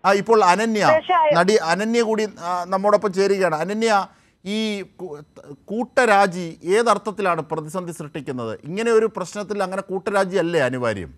ആ ഇപ്പോൾ അനന്യ പക്ഷേ നടി അനന്യ കൂടി ആ, നമ്മോടൊപ്പം ചേരുകയാണ് അനന്യ ഈ കൂ- കൂട്ടരാജി ഏതർത്ഥത്തിലാണ് പ്രതിസന്ധി സൃഷ്ടിക്കുന്നത് ഇങ്ങനെ ഒരു പ്രശ്നത്തിൽ അങ്ങനെ കൂട്ടരാജി അല്ലേ അനിവാര്യം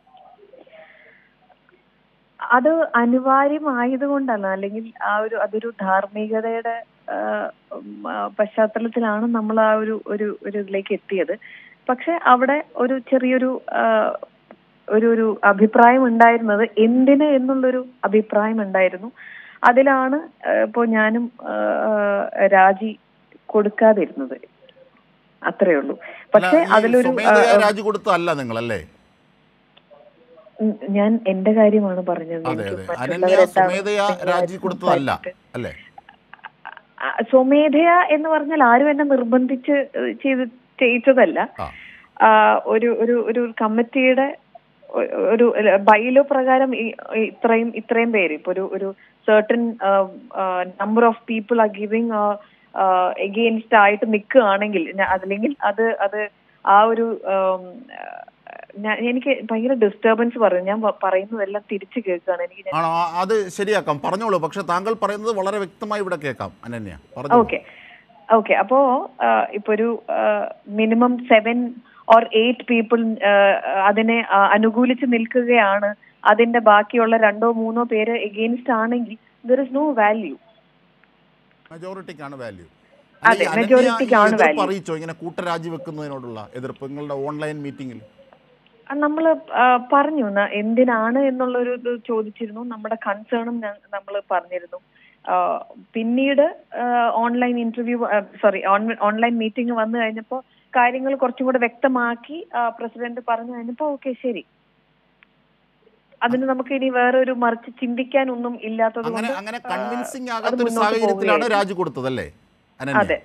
അത് അനിവാര്യമായതുകൊണ്ടല്ല അല്ലെങ്കിൽ ആ ഒരു അതൊരു ധാർമ്മികതയുടെ ആ, ഉം, ആ, പശ്ചാത്തലത്തിലാണ് നമ്മൾ ആ ഒരു ഒരു ഒരു ഇതിലേക്ക് എത്തിയത് പക്ഷെ അവിടെ ഒരു ചെറിയൊരു ആ, ഒരു ഒരു അഭിപ്രായം ഉണ്ടായിരുന്നത് എന്തിന് എന്നുള്ളൊരു അഭിപ്രായം ഉണ്ടായിരുന്നു അതിലാണ് ആ, ഇപ്പോ ഞാനും ആ, രാജി കൊടുക്കാതിരുന്നത് അത്രേ ഉള്ളൂ പക്ഷെ അല്ല, ഈ അതിലൊരു ആ, സ്വമേധയാ രാജി കൊടുത്തതല്ല നിങ്ങളല്ലേ ഉം, ഞാൻ എന്റെ കാര്യമാണ് പറഞ്ഞത് അതെ എനിക്ക് അതെ അനന്യ മറ്റുള്ളവരെ സ്വമേധയാ തമ്മിൽ രാജി കൊടുത്തതല്ല സംസാരിച്ചിട്ട് അല്ലേ ആ, സ്വമേധയാ എന്ന് പറഞ്ഞാൽ ആരും എന്നെ നിർബന്ധിച്ച് ഏഹ് ചെയ്ത് ചെയ്യിച്ചതല്ല ആ ആ, ഒരു ഒരു ഒരു കമ്മിറ്റിയുടെ ഒ- ഒരു ബൈലോ പ്രകാരം ഈ- ഈ ഇത്രയും ഇത്രയും പേര് ഇപ്പൊ ഒരു ഒരു certain number of people are giving against ആയിട്ട് നിൽക്കുകയാണെങ്കിൽ അല്ലെങ്കിൽ അത് അത് ആ ഒരു ഉം, ഞാൻ എനിക്ക് ഭയങ്കര ഡിസ്റ്റർബൻസ് പറയും ഞാൻ പ- പറയുന്നതെല്ലാം തിരിച്ചു കേൾക്കുകയാണ് എനിക്ക് ഞാൻ ആണോ ആ, അത് ശരിയാക്കാം പറഞ്ഞോളൂ പക്ഷെ താങ്കൾ പറയുന്നത് വളരെ വ്യക്തമായി ഇവിടെ കേൾക്കാം അനന്യ പറഞ്ഞു ഓക്കെ ഓക്കെ അപ്പോ ആ, ഇപ്പൊ ഒരു minimum seven or eight people അതിനെ ആ, അനുകൂലിച്ച് നിൽക്കുകയാണ് അതിന്റെ ബാക്കിയുള്ള രണ്ടോ മൂന്നോ പേര് എഗെയിൻസ്റ്റ് ആണെങ്കിൽ ദർ ഇസ് നോ വാല്യൂ മെജോറിറ്റിക്കാണ് വാല്യൂ അതെ, majorityക്കാണ് value. അറിയിച്ചോ ഇങ്ങനെ കൂട്ടരാജി വെക്കുന്നതിനോടുള്ള എതിർപ്പ് നിങ്ങളുടെ ഓൺലൈൻ മീറ്റിംഗിൽ നമ്മൾ പറഞ്ഞു ന- എന്തിനാണ് എന്നുള്ള ഒരു ഇത് ചോദിച്ചിരുന്നു നമ്മുടെ കൺസേണും നമ്മൾ പറഞ്ഞിരുന്നു ആ, പിന്നീട് online interview sorry online meeting വന്നു കഴിഞ്ഞപ്പോൾ കാര്യങ്ങൾ കുറച്ചും കൂടെ വ്യക്തമാക്കി പ്രസിഡന്റ് പറഞ്ഞു കഴിഞ്ഞപ്പോൾ ഓക്കെ ശരി അതിന് നമുക്ക് ഇനി വേറെ ഒരു മറിച്ച് ചിന്തിക്കാനൊന്നും ഇല്ലാത്തത് അങ്ങനെ കൊണ്ട് അങ്ങനെ ആ, കൺവിൻസിങ് അത് ആകാത്ത ഒരു മുന്നോട്ട് സാഹചര്യത്തിലാണ് പോവുകയായിരുന്നു. രാജി കൊടുത്തതല്ലേ അനന്യ അതെ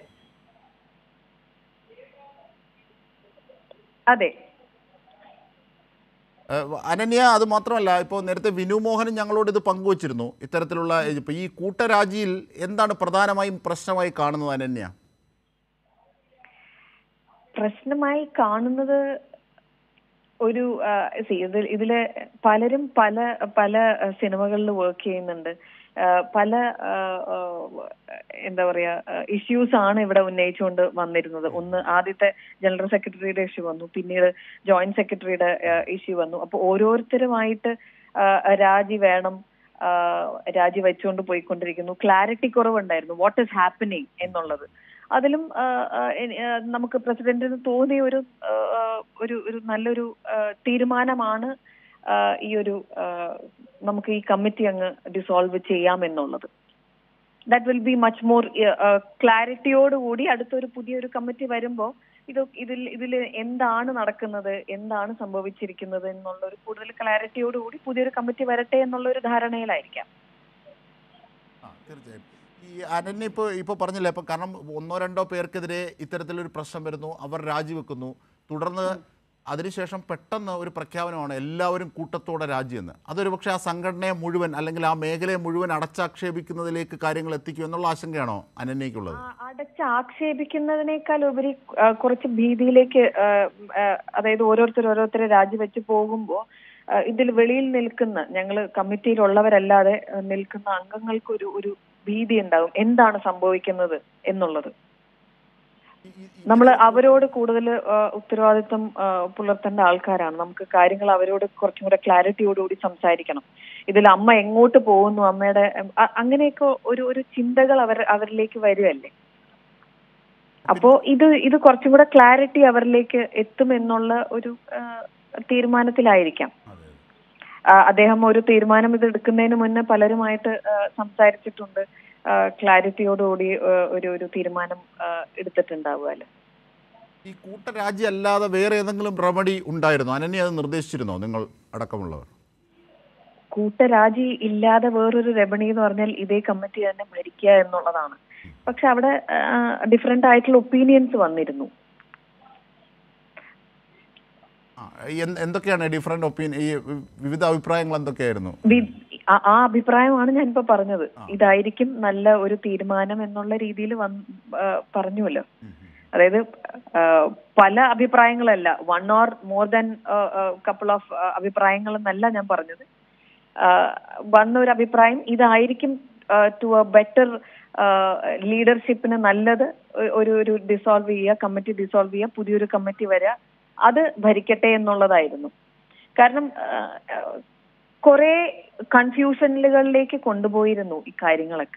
അതെ ഏഹ് അനന്യ അത് മാത്രമല്ല ഇപ്പോൾ നേരത്തെ വിനു മോഹനും ഞങ്ങളോട് ഇത് പങ്കുവച്ചിരുന്നു ഇത്തരത്തിലുള്ള ഇപ്പോൾ ഈ കൂട്ടരാജിയിൽ എന്താണ് പ്രധാനമായും പ്രശ്നമായി കാണുന്നത് അനന്യ പ്രശ്നമായി കാണുന്നത് ഒരു ആ, see, ഇതിൽ ഇതില് പലരും പല പല സിനിമകളിൽ വർക്ക് ചെയ്യുന്നുണ്ട് ആ, പല ആ, ആ, എന്താ പറയാ ഇഷ്യൂസ് ആണ് ഇവിടെ ഉന്നയിച്ചുകൊണ്ട് വന്നിരുന്നത് ഒന്ന് ആദ്യത്തെ ജനറൽ സെക്രട്ടറിയുടെ ഇഷ്യൂ വന്നു പിന്നീട് ജോയിന്റ് സെക്രട്ടറിയുടെ ഇഷ്യൂ വന്നു അപ്പൊ ഓരോരുത്തരുമായിട്ട് ആ, രാജി വേണം ആ, രാജി വെച്ചുകൊണ്ട് പോയിക്കൊണ്ടിരിക്കുന്നു ക്ലാരിറ്റി കുറവുണ്ടായിരുന്നു വാട്ട് ഈസ് ഹാപ്പനിങ് എന്നുള്ളത് അതിലും ആ, ആ, എനി- ആ, നമുക്ക് പ്രസിഡന്റിന് തോന്നിയ ഒരു ആ, ആ, ഒരു ഒരു നല്ലൊരു ആ, തീരുമാനമാണ് ആ, ഈ ഒരു ആ, നമുക്ക് ഈ കമ്മിറ്റി അങ്ങ് ഡിസോൾവ് ചെയ്യാം എന്നുള്ളത് that will be much more ക്ലാരിറ്റിയോടുകൂടി അടുത്തൊരു പുതിയൊരു കമ്മിറ്റി വരുമ്പോൾ ഇത് ഇതിൽ ഇതിൽ എന്താണ് നടക്കുന്നത് എന്താണ് സംഭവിച്ചിരിക്കുന്നത് എന്നുള്ള ഒരു കൂടുതൽ ക്ലാരിറ്റിയോടുകൂടി പുതിയൊരു കമ്മിറ്റി വരട്ടെ എന്നുള്ള ഒരു ധാരണയിലായിരിക്കാം ആ തീർച്ചയായും ഈ അനന്യ ഇപ്പോൾ ഇപ്പോൾ പറഞ്ഞില്ലേ ഇപ്പോൾ കാരണം ഒന്നോ രണ്ടോ പേർക്കെതിരെ ഇത്തരത്തിലൊരു പ്രശ്നം വരുന്നു അവർ രാജിവെക്കുന്നു തുടർന്ന് അതിനുശേഷം പെട്ടെന്ന് ഒരു പ്രഖ്യാപനമാണ് എല്ലാവരും കൂട്ടത്തോടെ രാജിയെന്ന് അതൊരു പക്ഷേ ആ സംഘടനയെ മുഴുവൻ അല്ലെങ്കിൽ ആ മേഖലയെ മുഴുവൻ അടച്ചാക്ഷേപിക്കുന്നതിലേക്ക് കാര്യങ്ങൾ എത്തിക്കും എന്നുള്ള ആശങ്കയാണോ അനന്യയ്ക്കുള്ളത് ആ, അടച്ച് ആക്ഷേപിക്കുന്നതിനേക്കാൾ ഉപരി ആ, കുറച്ച് ഭീതിയിലേക്ക് ആ, ആ, അതായത് ഓരോരുത്തർ ഓരോരുത്തരെ രാജിവെച്ച് പോകുമ്പോൾ ഇതിൽ വെളിയിൽ നിൽക്കുന്ന ഞങ്ങൾ കമ്മിറ്റിയിലുള്ളവരല്ലാതെ ആ, നിൽക്കുന്ന അംഗങ്ങൾക്ക് ഒരു ഒരു ഭീതി ഉണ്ടാവും എന്താണ് സംഭവിക്കുന്നത് എന്നുള്ളത് ഈ- ഈ- ഈ- നമ്മൾ അവരോട് കൂടുതൽ ഉത്തരവാദിത്വം ആ, പുലർത്തേണ്ട ആൾക്കാരാണ് നമുക്ക് കാര്യങ്ങൾ അവരോട് കുറച്ചും കൂടെ ക്ലാരിറ്റിയോടുകൂടി സംസാരിക്കണം ഇതിൽ അമ്മ എങ്ങോട്ട് പോകുന്നു അമ്മയുടെ ഉം, അ- അങ്ങനെയൊക്കെ ഒരു ഒരു ചിന്തകൾ അവർ അവരിലേക്ക് വരുമല്ലേ അപ്പോ ഇത് ഇത് കുറച്ചും കൂടെ ക്ലാരിറ്റി അവരിലേക്ക് എത്തുമെന്നുള്ള ഒരു ആ, തീരുമാനത്തിലായിരിക്കാം അതെ, അതെ. ആ, അദ്ദേഹം ഒരു തീരുമാനം ഇത് എടുക്കുന്നതിന് മുന്നേ പലരുമായിട്ട് ആ, സംസാരിച്ചിട്ടുണ്ട് ക്ലാരിറ്റിയോടുകൂടി ആ, ഒരു ഒരു തീരുമാനം ആ, എടുത്തിട്ടുണ്ടാവുമല്ലോ ഈ കൂട്ടരാജി അല്ലാതെ വേറെ ഏതെങ്കിലും റെമഡി ഉണ്ടായിരുന്നോ അനന്യ അത് നിർദ്ദേശിച്ചിരുന്നോ നിങ്ങൾ അടക്കമുള്ളവർ കൂട്ടരാജി ഇല്ലാതെ വേറൊരു രമണി എന്ന് പറഞ്ഞാൽ ഇതേ കമ്മിറ്റി തന്നെ ഭരിക്കുക എന്നുള്ളതാണ് പക്ഷെ അവിടെ ഡിഫറെന്റ് ആയിട്ടുള്ള ഒപ്പീനിയൻസ് വന്നിരുന്നു ആ, എന്ത്- എന്തൊക്കെയാണ് ഡിഫറെന്റ് ഒപ്പീനിയൻ ഈ വിവിധ അഭിപ്രായങ്ങൾ എന്തൊക്കെയായിരുന്നു വി- ആ- ആ അഭിപ്രായമാണ് ഞാനിപ്പോ പറഞ്ഞത് ഇതായിരിക്കും നല്ല ഒരു തീരുമാനം എന്നുള്ള രീതിയിൽ വന്ന് ആ, പറഞ്ഞുവല്ലോ അതായത് ആ, പല അഭിപ്രായങ്ങളല്ല one or more than couple of അഭിപ്രായങ്ങൾ എന്നല്ല ഞാൻ പറഞ്ഞത് വന്ന ഒരു അഭിപ്രായം ഇതായിരിക്കും ടു എ ബെറ്റർ ലീഡർഷിപ്പിന് നല്ലത് ഒ- ഒരു ഒരു ഡിസോൾവ് ചെയ്യുക കമ്മിറ്റി ഡിസോൾവ് ചെയ്യുക പുതിയൊരു കമ്മിറ്റി വരിക അത് ഭരിക്കട്ടെ എന്നുള്ളതായിരുന്നു കാരണം കുറെ കൺഫ്യൂഷനുകളിലേക്ക് കൊണ്ടുപോയിരുന്നു ഈ കാര്യങ്ങളൊക്കെ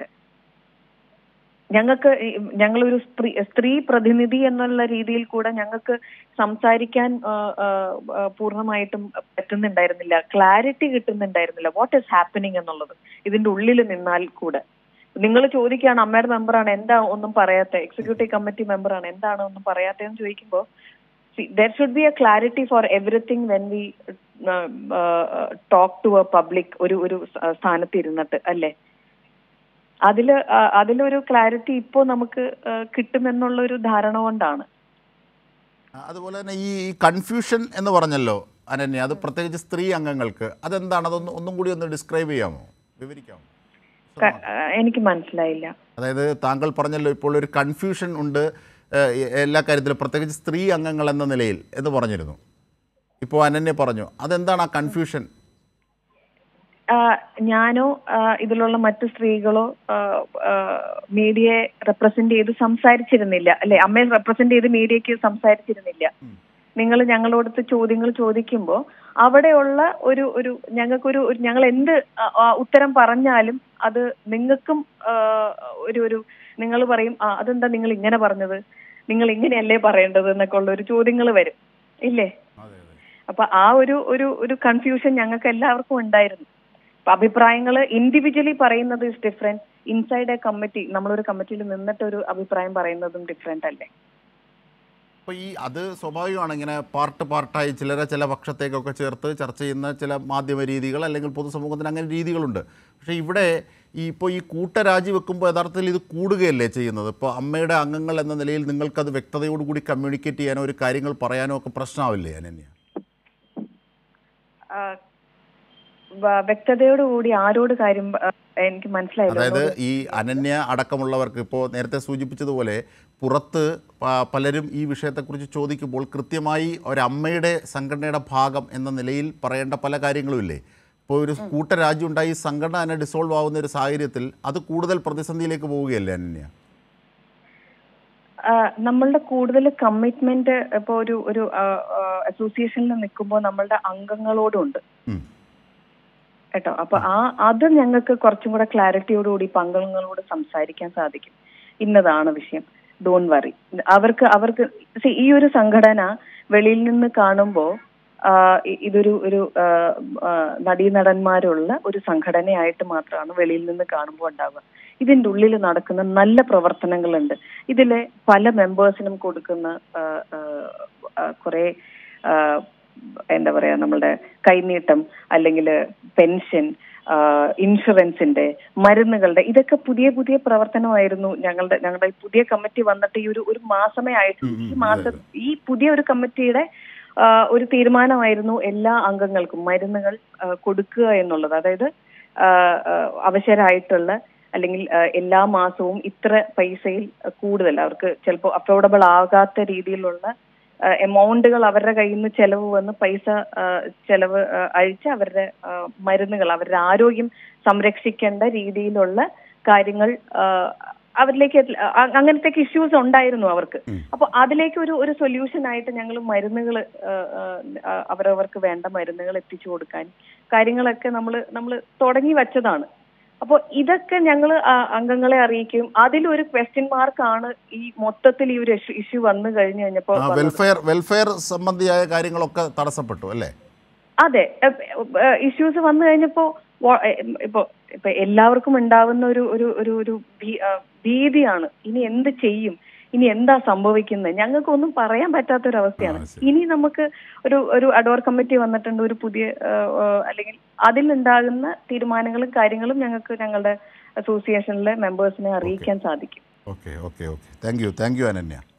ഞങ്ങൾക്ക് ഈ- ഞങ്ങളൊരു സ്ത്രീ സ്ത്രീ പ്രതിനിധി എന്നുള്ള രീതിയിൽ കൂടെ ഞങ്ങൾക്ക് സംസാരിക്കാൻ ആ, ആ, ആ, പൂർണ്ണമായിട്ടും പറ്റുന്നുണ്ടായിരുന്നില്ല ക്ലാരിറ്റി കിട്ടുന്നുണ്ടായിരുന്നില്ല വാട്ട് ഈസ് ഹാപ്പനിങ് എന്നുള്ളത് ഇതിന്റെ ഉള്ളിൽ നിന്നാൽ കൂടെ നിങ്ങൾ ചോദിക്കുകയാണ് അമ്മയുടെ മെമ്പറാണ് എന്താ ഒന്നും പറയാത്ത എക്സിക്യൂട്ടീവ് കമ്മിറ്റി മെമ്പറാണ് എന്താണ് ഒന്നും പറയാത്തതെന്ന് ചോദിക്കുമ്പോൾ there should be a clarity for everything when we talk to a public ഒരു ഒരു സ്ഥാനത്ത് ഇരുന്നിട്ട് അല്ലേ അതില് ആ, അതിലൊരു ക്ലാരിറ്റി ഇപ്പോൾ നമുക്ക് ആ, കിട്ടുമെന്നുള്ള ഒരു ധാരണ കൊണ്ടാണ് ആ, അതുപോലെ തന്നെ ഈ കൺഫ്യൂഷൻ എന്ന് പറഞ്ഞല്ലോ അനന്യ അത് പ്രത്യേകിച്ച് സ്ത്രീ അംഗങ്ങൾക്ക് അതെന്താണ് അതൊന്ന് ഒന്നും കൂടി ഒന്ന് ഡിസ്ക്രൈബ് ചെയ്യാമോ വിവരിക്കാമോ ക- ആ, എനിക്ക് മനസ്സിലായില്ല അതായത് താങ്കൾ പറഞ്ഞല്ലോ ഇപ്പോൾ ഒരു കൺഫ്യൂഷൻ ഉണ്ട് ഏഹ്, എ- എല്ലാ കാര്യത്തിലും പ്രത്യേകിച്ച് സ്ത്രീ അംഗങ്ങൾ എന്ന നിലയിൽ എന്ന് പറഞ്ഞിരുന്നു ഇപ്പോൾ അനന്യ പറഞ്ഞു അതെന്താണ് ആ കൺഫ്യൂഷൻ ആ, ഞാനോ ആ, ഇതിലുള്ള മറ്റു സ്ത്രീകളോ മീഡിയയെ റെപ്രസെന്റ് ചെയ്ത് സംസാരിച്ചിരുന്നില്ല അല്ലെ അമ്മയെ റെപ്രസെന്റ് ചെയ്ത് മീഡിയക്ക് സംസാരിച്ചിരുന്നില്ല നിങ്ങൾ ഞങ്ങളോടത്ത് ചോദ്യങ്ങൾ ചോദിക്കുമ്പോൾ അവിടെയുള്ള ഒരു ഒരു ഞങ്ങൾക്കൊരു ഒരു ഞങ്ങൾ എന്ത് ആ, ആ, ഉത്തരം പറഞ്ഞാലും അത് നിങ്ങൾക്കും ആ, ഒരു ഒരു നിങ്ങൾ പറയും ആ അതെന്താ നിങ്ങൾ ഇങ്ങനെ പറഞ്ഞത് നിങ്ങൾ ഇങ്ങനെയല്ലേ പറയേണ്ടത് എന്നൊക്കെ ഉള്ള ഒരു ചോദ്യങ്ങൾ വരും ഇല്ലേ അപ്പൊ ആ ഒരു ഒരു ഒരു കൺഫ്യൂഷൻ ഞങ്ങൾക്ക് എല്ലാവർക്കും ഉണ്ടായിരുന്നു അപ്പൊ അഭിപ്രായങ്ങൾ ഇൻഡിവിജ്വലി പറയുന്നത് is different inside a committee നമ്മളൊരു കമ്മിറ്റിയിൽ നിന്നിട്ട് ഒരു അഭിപ്രായം പറയുന്നതും ഡിഫറെന്റ് അല്ലേ അപ്പോൾ ഈ അത് സ്വാഭാവികമാണ് ഇങ്ങനെ പാർട്ട് പാർട്ടായി ചിലരെ ചില പക്ഷത്തേക്കൊക്കെ ചേർത്ത് ചർച്ച ചെയ്യുന്ന ചില മാധ്യമ രീതികൾ അല്ലെങ്കിൽ പൊതുസമൂഹത്തിന് അങ്ങനെ രീതികളുണ്ട് പക്ഷേ ഇവിടെ ഈ ഇപ്പോൾ ഈ കൂട്ടരാജി വെക്കുമ്പോൾ യഥാർത്ഥത്തിൽ ഇത് കൂടുകയല്ലേ ചെയ്യുന്നത് ഇപ്പോൾ അമ്മയുടെ അംഗങ്ങൾ എന്ന നിലയിൽ നിങ്ങൾക്കത് വ്യക്തതയോടുകൂടി കമ്മ്യൂണിക്കേറ്റ് ചെയ്യാനോ ഒരു കാര്യങ്ങൾ പറയാനോ ഒക്കെ പ്രശ്നമാവില്ലേ അനന്യ ആ, വ- വ്യക്തതയോടുകൂടി ആരോട് കാര്യം ആ, എനിക്ക് മനസ്സിലായില്ല അതായത് ഈ അനന്യ അടക്കമുള്ളവർക്ക് ഇപ്പോൾ നേരത്തെ സൂചിപ്പിച്ചതുപോലെ പുറത്ത് പ- പലരും ഈ വിഷയത്തെക്കുറിച്ച് ചോദിക്കുമ്പോൾ കൃത്യമായി ഒരമ്മയുടെ സംഘടനയുടെ ഭാഗം എന്ന നിലയിൽ പറയേണ്ട പല കാര്യങ്ങളും ഇല്ലേ ഇപ്പോൾ ഒരു കൂട്ടരാജ്യം ഉണ്ടായി ഈ സംഘടന തന്നെ ഡിസോൾവ് ആവുന്ന ഒരു സാഹചര്യത്തിൽ അത് കൂടുതൽ പ്രതിസന്ധിയിലേക്ക് പോവുകയല്ലേ അനന്യ ആ, നമ്മളുടെ കൂടുതൽ കമ്മിറ്റ്മെന്റ് ഇപ്പൊ ഒരു ഒരു അസോസിയേഷനിൽ നിൽക്കുമ്പോൾ നമ്മളുടെ അംഗങ്ങളോടുണ്ട് ഉം. കേട്ടോ അപ്പൊ ആ അത് ഞങ്ങൾക്ക് കുറച്ചും കൂടെ ക്ലാരിറ്റിയോടുകൂടി ഇപ്പൊ അംഗങ്ങളോട് സംസാരിക്കാൻ സാധിക്കും ഇന്നതാണ് വിഷയം ഡോൺ വറി അവർക്ക് അവർക്ക് see, ഈ ഒരു സംഘടന വെളിയിൽ നിന്ന് കാണുമ്പോൾ ഇതൊരു ഒരു ആ, ആ, നടീനടന്മാരുള്ള ഒരു സംഘടനയായിട്ട് മാത്രമാണ് വെളിയിൽ നിന്ന് കാണുമ്പോൾ ഉണ്ടാവുക ഇതിന്റെ ഉള്ളിൽ നടക്കുന്ന നല്ല പ്രവർത്തനങ്ങളുണ്ട് ഇതിലെ പല മെമ്പേഴ്സിനും കൊടുക്കുന്ന ആ, ആ, ആ, കുറെ ആ, എന്താ പറയാ നമ്മളുടെ കൈനീട്ടം അല്ലെങ്കിൽ പെൻഷൻ ഇൻഷുറൻസിന്റെ മരുന്നുകളുടെ ഇതൊക്കെ പുതിയ പുതിയ പ്രവർത്തനമായിരുന്നു ഞങ്ങളുടെ ഞങ്ങളുടെ ഈ പുതിയ കമ്മിറ്റി വന്നിട്ട് ഈ ഒരു ഒരു മാസമേ ആയിട്ടുള്ളൂ ഈ മാസം ഈ പുതിയ ഒരു കമ്മിറ്റിയുടെ ആ, ഒരു തീരുമാനമായിരുന്നു എല്ലാ അംഗങ്ങൾക്കും മരുന്നുകൾ ആ, കൊടുക്കുക എന്നുള്ളത് അതായത് ആ, ആ, അവശരായിട്ടുള്ള അല്ലെങ്കിൽ ആ, എല്ലാ മാസവും ഇത്ര പൈസയിൽ കൂടുതൽ അവർക്ക് ചിലപ്പോൾ അഫോർഡബിൾ ആകാത്ത രീതിയിലുള്ള എമൗണ്ടുകൾ അവരുടെ കയ്യിൽ നിന്ന് ചെലവ് വന്ന് പൈസ ആ, ചെലവ് ആ, അഴിച്ച് അവരുടെ ആ, മരുന്നുകൾ അവരുടെ ആരോഗ്യം സംരക്ഷിക്കേണ്ട രീതിയിലുള്ള കാര്യങ്ങൾ ആ, അവരിലേക്ക് എത്തി- അ- അങ്ങനത്തെ ഇഷ്യൂസ് ഉണ്ടായിരുന്നു അവർക്ക് അപ്പൊ അതിലേക്ക് ഒരു ഒരു സൊല്യൂഷൻ ആയിട്ട് ഞങ്ങൾ മരുന്നുകൾ അവരവർക്ക് വേണ്ട മരുന്നുകൾ എത്തിച്ചു കൊടുക്കാൻ കാര്യങ്ങളൊക്കെ നമ്മൾ നമ്മൾ തുടങ്ങി വെച്ചതാണ് അപ്പോൾ ഇതൊക്കെ ഞങ്ങൾ അംഗങ്ങളെ അറിയിക്കും അതിലൊരു ക്വസ്റ്റ്യൻ മാർക്കാണ് ഈ മൊത്തത്തിൽ ഈ ഒരു ഇഷ്യൂ വന്നു കഴിഞ്ഞു കഴിഞ്ഞപ്പോൾ വന്നത്. വെൽഫെയർ വെൽഫെയർ സംബന്ധിയായ കാര്യങ്ങളൊക്കെ തടസ്സപ്പെട്ടു അല്ലേ അതെ ഇഷ്യൂസ് വന്നു കഴിഞ്ഞപ്പോ വ- എ, ഇപ്പൊ ഇപ്പൊ എല്ലാവർക്കും ഉണ്ടാവുന്ന ഒരു ഒരു ഒരു ഒരു ഭീ- ആ, ഭീതിയാണ് ഇനി എന്ത് ചെയ്യും ഇനി എന്താ സംഭവിക്കുന്നത് ഞങ്ങൾക്കൊന്നും പറയാൻ പറ്റാത്ത ഒരു അവസ്ഥയാണ് ആ, ശരി. ഇനി നമുക്ക് ഒരു ഒരു അഡോർ കമ്മിറ്റി വന്നിട്ടുണ്ട് ഒരു പുതിയ ആ, ആ, അല്ലെങ്കിൽ അതിലുണ്ടാകുന്ന തീരുമാനങ്ങളും കാര്യങ്ങളും ഞങ്ങൾക്ക് ഞങ്ങളുടെ അസോസിയേഷനിലെ മെമ്പേഴ്സിനെ അറിയിക്കാൻ സാധിക്കും okay okay okay thank you thank you Ananya